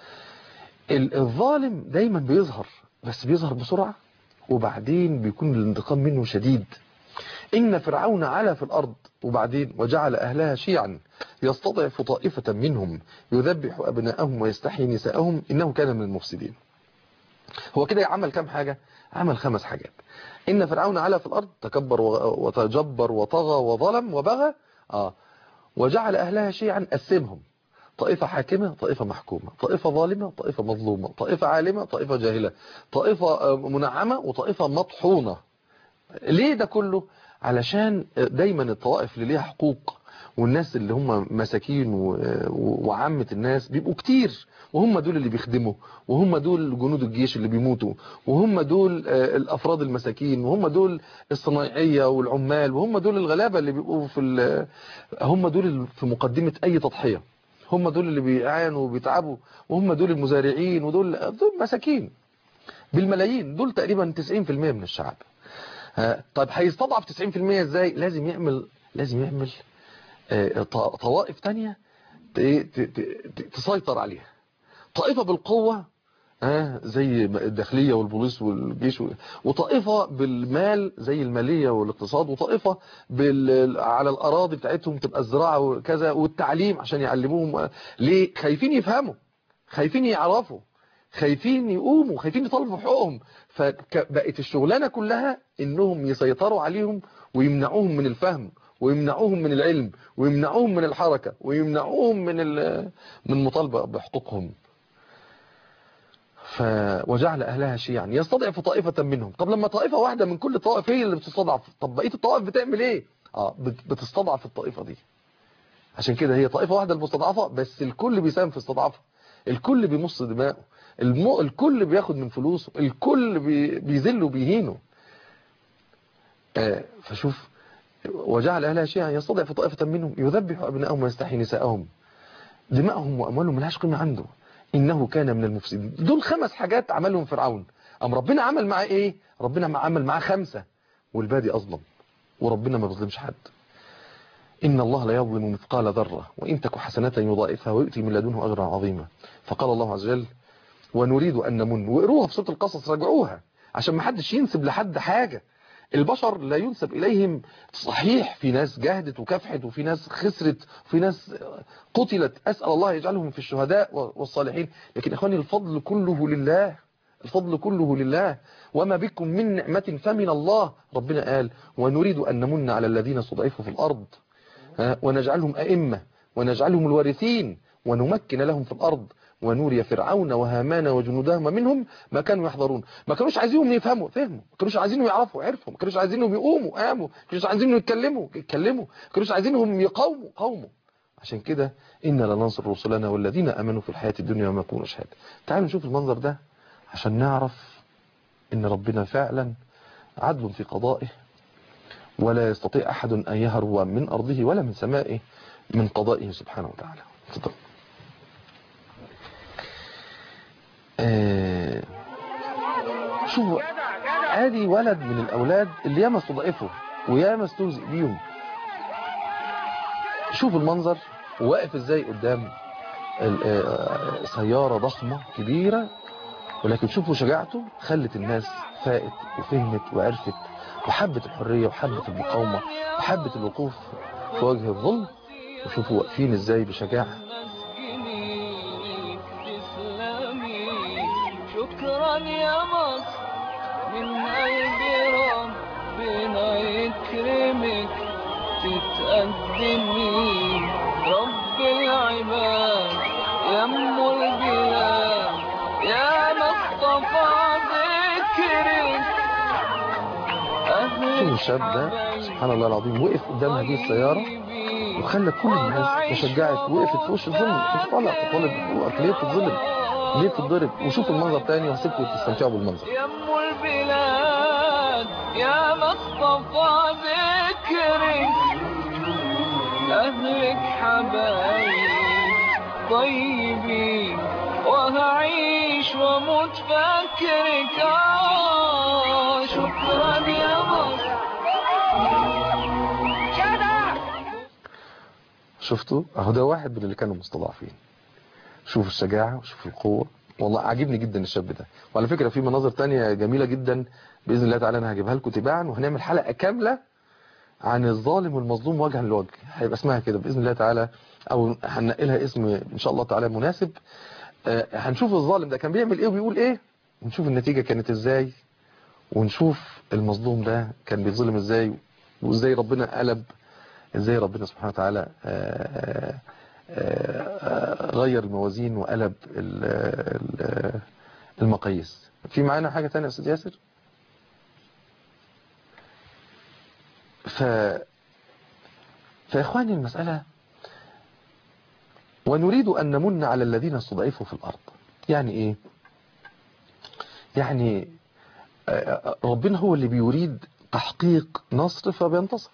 ال- الظالم دايما بيظهر بس بيظهر بسرعة وبعدين بيكون الانتقام منه شديد إن فرعون علا في الأرض وبعدين وجعل أهلها شيعا يستضعف طائفة منهم يذبح أبناءهم ويستحيي نساءهم إنه كان من المفسدين هو كده عمل كام حاجة عمل خمس حاجات إن فرعون علا في الأرض تكبر و- وتجبر وطغى وظلم وبغى آه وجعل أهلها شيعا قسمهم طائفة حاكمة طائفة محكومة طائفة ظالمة طائفة مظلومة طائفة عالمة طائفة جاهلة طائفة آه، منعمة وطائفة مطحونة ليه ده كله علشان دايما الطوائف اللي ليها حقوق والناس اللي هم مساكين و- و- وعامة الناس بيبقوا كتير وهم دول اللي بيخدموا وهم دول جنود الجيش اللي بيموتوا وهم دول آه، الافراد المساكين وهم دول الصنايعية والعمال وهم دول الغلابة اللي بيبقوا في ال- هم دول اللي في مقدمة اي تضحية هم دول اللي بيعانوا وبيتعبوا وهم دول المزارعين ودول دول مساكين بالملايين دول تقريبا 90% من الشعب ها، طيب هيستضعف 90% ازاي لازم يعمل لازم يعمل آه، ط- طوائف تانية ت- ت- ت- تسيطر عليها طائفة بالقوة ها، زي الداخلية والبوليس والجيش و- وطائفة بالمال زي المالية والاقتصاد وطائفة بال... على الأراضي بتاعتهم تبقى الزراعة وكذا والتعليم عشان يعلموهم آه، ليه خايفين يفهموا خايفين يعرفوا خايفين يقوموا خايفين يطالبوا حقوقهم فبقت الشغلانة كلها انهم يسيطروا عليهم ويمنعوهم من الفهم ويمنعوهم من العلم ويمنعوهم من الحركة ويمنعوهم من ال- من المطالبة بحقوقهم ف وجعل أهلها شيعا يستضعف طائفة منهم طب لما طائفة واحدة من كل طائف هي اللي بتستضعف طب بقية الطوائف بتعمل ايه اه بت- بتستضعف الطائفة دي عشان كده هي طائفة واحدة المستضعفة بس الكل بيساهم في استضعافها الكل بيمص دماغه الم... الكل بياخد من فلوسه الكل بي... بيذله وبيهينه آه فشوف وجعل أهلها شيعا يستضعف طائفة منهم يذبح أبنائهم ويستحيي نساءهم دماءهم وأموالهم ملهاش قيمة عنده إنه كان من المفسدين دول خمس حاجات عملهم فرعون أم ربنا عمل معاه إيه ربنا عمل معاه خمسة والبادي أظلم وربنا ما بيظلمش حد إن الله لا يظلم مثقال ذرة وإن تك حسنة يضاعفها ويؤتي من لدنه أجرا عظيما فقال الله عز وجل ونريد أن نمن وقروها في سورة القصص راجعوها عشان ما حدش ينسب لحد حاجة البشر لا ينسب إليهم صحيح في ناس جهدت وكافحت وفي ناس خسرت وفي ناس قتلت أسأل الله يجعلهم في الشهداء والصالحين لكن إخواني الفضل كله لله الفضل كله لله وما بكم من نعمة فمن الله ربنا قال ونريد أن نمن على الذين استضعفوا في الأرض ها، ونجعلهم أئمة ونجعلهم الوارثين ونمكن لهم في الأرض ونوري فرعون وهامان وجنودهما منهم ما كانوا يحضرون ما كانوش عايزينهم يفهموا فهموا ما كانوش عايزينهم يعرفوا عرفوا ما كانوش عايزينهم يقوموا قاموا ما كانوش عايزينهم يتكلموا يتكلموا ما كانوش عايزينهم يقاوموا قاوموا عشان كده إنا لننصر رسلنا والذين آمنوا في الحياة الدنيا وما يكونوا شهادة تعالوا نشوف المنظر ده عشان نعرف إن ربنا فعلا عدل في قضائه ولا يستطيع أحد أن يهرب من أرضه ولا من سمائه من قضائه سبحانه وتعالى تفضل آه شوفوا ادي ولد من الأولاد اللي ياما استضعفوا وياما استهزئ بيهم شوف المنظر واقف ازاي قدام ال- آه، سيارة ضخمة كبيرة ولكن شوفوا شجاعته خلت الناس فاقت وفهمت وعرفت وحبت الحرية وحبت المقاومة وحبت الوقوف في وجه الظلم وشوفوا واقفين ازاي بشجاعة مسكني تسلمي شكرا يا مصر من قلبي ربنا يكرمك تتقدمي رب العباد يا ام البلاد يا مصطفى ذكرك شوفوا الشاب ده سبحان الله العظيم وقف قدام هذه السيارة وخلى كل الناس تشجعت وقفت في وش الظلم مش طالع تطالب بحقوقك ليه تتظلم ليه تتضرب وشوفوا المنظر تاني وهسيبكم تستمتعوا بالمنظر يا ام البلاد يا مصطفى ذكرك اهلك حبايب طيبين وهعيش واموت فاكرك آه شكرا يا مصر شفتوا اهو ده واحد من اللي كانوا مستضعفين شوفوا الشجاعة وشوفوا القوة والله عاجبني جدا الشاب ده وعلى فكرة في مناظر تانية جميلة جدا بإذن الله تعالى أنا هجيبها لكم تباعا وهنعمل حلقة كاملة عن الظالم والمظلوم وجها لوجه هيبقى اسمها كده بإذن الله تعالى أو هنقلها اسم إن شاء الله تعالى مناسب آه، هنشوف الظالم ده كان بيعمل إيه وبيقول إيه ونشوف النتيجة كانت إزاي ونشوف المظلوم ده كان بيتظلم إزاي وإزاي ربنا قلب إزاي ربنا سبحانه وتعالى آه، آه، آه، غير الموازين وقلب ال- ال- المقاييس في معانا حاجة تانية يا أستاذ ياسر ف فإخواني المسألة ونريد أن نمن على الذين استضعفوا في الأرض يعني إيه يعني آه، ربنا هو اللي بيريد تحقيق نصر فبينتصر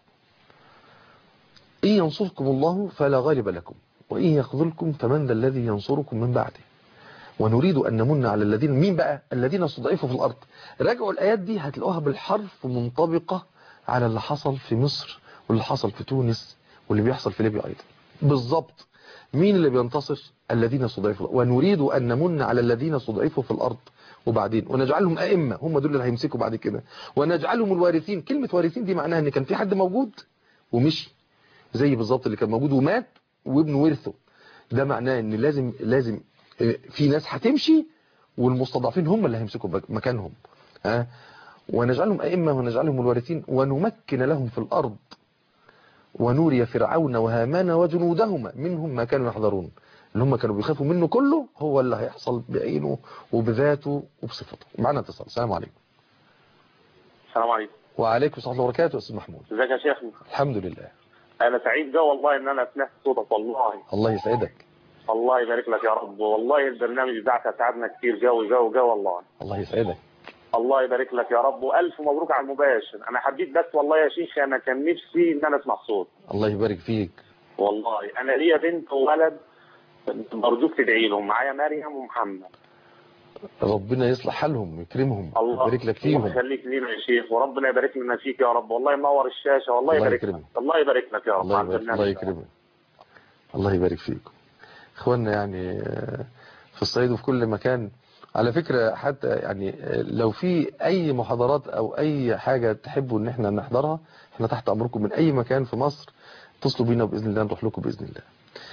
إن ينصركم الله فلا غالب لكم وإن يخذلكم فمن ذا الذي ينصركم من بعده ونريد أن نمن على الذين مين بقى الذين استضعفوا في الأرض راجعوا الآيات دي هتلاقوها بالحرف منطبقة على اللي حصل في مصر واللي حصل في تونس واللي بيحصل في ليبيا أيضا بالظبط مين اللي بينتصر الذين استضعفوا ونريد أن نمن على الذين استضعفوا في الأرض وبعدين ونجعلهم أئمة هم دول اللي هيمسكوا بعد كده ونجعلهم الوارثين كلمة وارثين دي معناها ان كان في حد موجود ومشي زي بالظبط اللي كان موجود ومات وابنه ورثه ده معناه ان لازم لازم آه، في ناس هتمشي والمستضعفين هم اللي هيمسكوا بك- مكانهم ها ونجعلهم أئمة ونجعلهم الوارثين ونمكن لهم في الأرض ونوري فرعون وهامان وجنودهما منهم ما كانوا يحذرون اللي هم كانوا بيخافوا منه كله هو اللي هيحصل بعينه وبذاته وبصفته معنا اتصال السلام عليكم السلام عليكم وعليكم السلام ورحمة الله وبركاته أستاذ محمود ازيك يا شيخنا الحمد لله انا سعيد ده والله ان انا سمعت صوتك والله الله يسعدك الله يبارك لك يا رب والله البرنامج بتاعك ساعدنا كتير جو جو جو والله الله يسعدك الله يبارك لك يا رب والف مبروك على المباشر انا حبيت بس والله يا شيخ انا كان نفسي ان انا اسمع صوت الله يبارك فيك والله انا ليا بنت وولد برجوك تدعي لهم معايا مريم ومحمد ربنا يصلح حالهم ويكرمهم الله ويبارك لك فيهم يخليك لينا يا شيخ وربنا يبارك لنا فيك يا رب والله ينور الشاشه والله الله يبارك يكرمك. لك الله يبارك لك يا رب الله على يبارك البرنامج الله ده. يكرمك الله يبارك فيكم اخواننا يعني آه، في الصعيد وفي كل مكان على فكرة حتى يعني آه، لو في اي محاضرات او اي حاجة تحبوا ان احنا نحضرها احنا تحت امركم من اي مكان في مصر اتصلوا بينا باذن الله نروح لكم باذن الله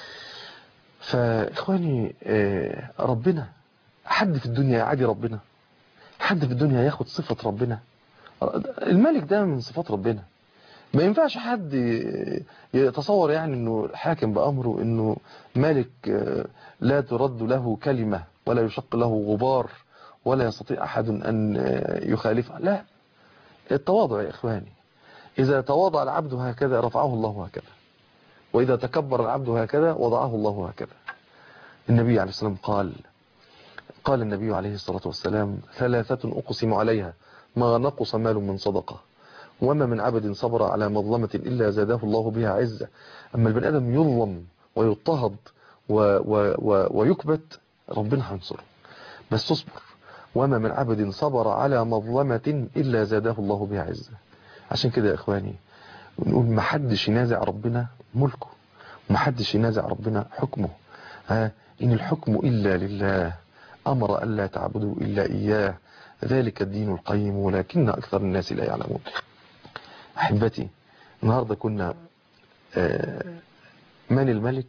فاخواني آه، ربنا حد في الدنيا يعادي ربنا حد في الدنيا ياخد صفة ربنا الملك ده من صفات ربنا ما ينفعش حد يتصور يعني انه حاكم بأمره انه ملك لا ترد له كلمة ولا يشق له غبار ولا يستطيع أحد أن يخالفه لا التواضع يا إخواني إذا تواضع العبد هكذا رفعه الله هكذا وإذا تكبر العبد هكذا وضعه الله هكذا النبي عليه السلام قال قال النبي عليه الصلاة والسلام ثلاثة أقسم عليها ما نقص مال من صدقة وما من عبد صبر على مظلمة إلا زاده الله بها عزة أما البني آدم يظلم ويضطهد و و و ويكبت ربنا هينصره بس تصبر وما من عبد صبر على مظلمة إلا زاده الله بها عزة عشان كده يا إخواني نقول ما حدش ينازع ربنا ملكه ما حدش ينازع ربنا حكمه ها إن الحكم إلا لله أمر ألا تعبدوا إلا إياه ذلك الدين القيم ولكن أكثر الناس لا يعلمون أحبتي النهاردة كنا من الملك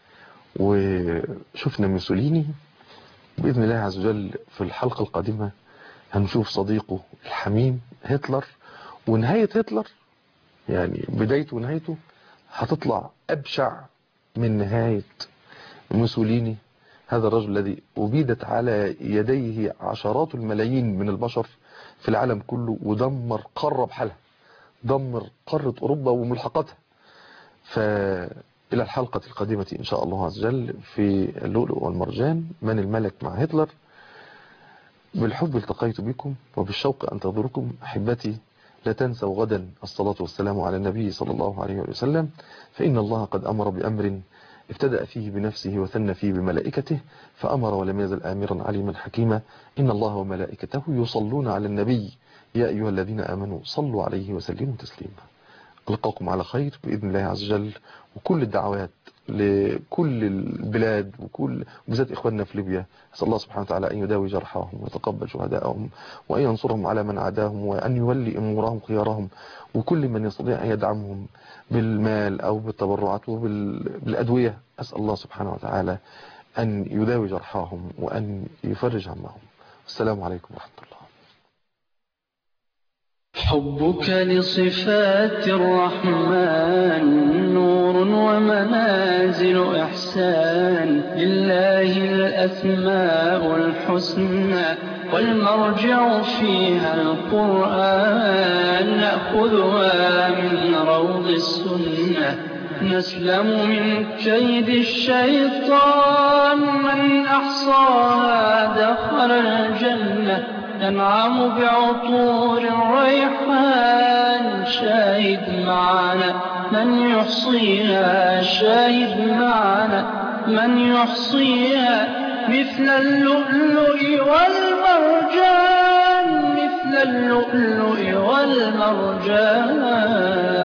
وشفنا موسوليني بإذن الله عز وجل في الحلقة القادمة هنشوف صديقه الحميم هتلر ونهاية هتلر يعني بدايته ونهايته هتطلع أبشع من نهاية موسوليني هذا الرجل الذي أبيدت على يديه عشرات الملايين من البشر في العالم كله ودمر قارة بحالها دمر قارة أوروبا وملحقاتها فإلى الحلقة القادمة إن شاء الله عز وجل في اللؤلؤ والمرجان من الملك مع هتلر بالحب التقيت بكم وبالشوق أنتظركم أحبتي لا تنسوا غدا الصلاة والسلام على النبي صلى الله عليه وسلم فإن الله قد أمر بأمر ابتدأ فيه بنفسه وثنى فيه بملائكته فأمر ولم يزل آمرا عليما حكيما إن الله وملائكته يصلون على النبي يا أيها الذين آمنوا صلوا عليه وسلموا تسليما ألقاكم على خير بإذن الله عز وجل وكل الدعوات لكل البلاد وكل بالذات إخواننا في ليبيا أسأل الله سبحانه وتعالى أن يداوي جرحاهم ويتقبل شهداءهم وأن ينصرهم على من عاداهم وأن يولي أمورهم خيارهم وكل من يستطيع أن يدعمهم بالمال أو بالتبرعات وبالأدوية أسأل الله سبحانه وتعالى أن يداوي جرحاهم وأن يفرج همهم السلام عليكم ورحمة الله حبك لصفات الرحمن نور ومنازل إحسان لله الأسماء الحسنى والمرجع فيها القرآن نأخذها من روض السنة نسلم من كيد الشيطان من أحصاها دخل الجنة ننعم بعطور الريحان شاهد معنا من يحصيها شاهد معنا من يحصيها مثل اللؤلؤ والمرجان مثل اللؤلؤ والمرجان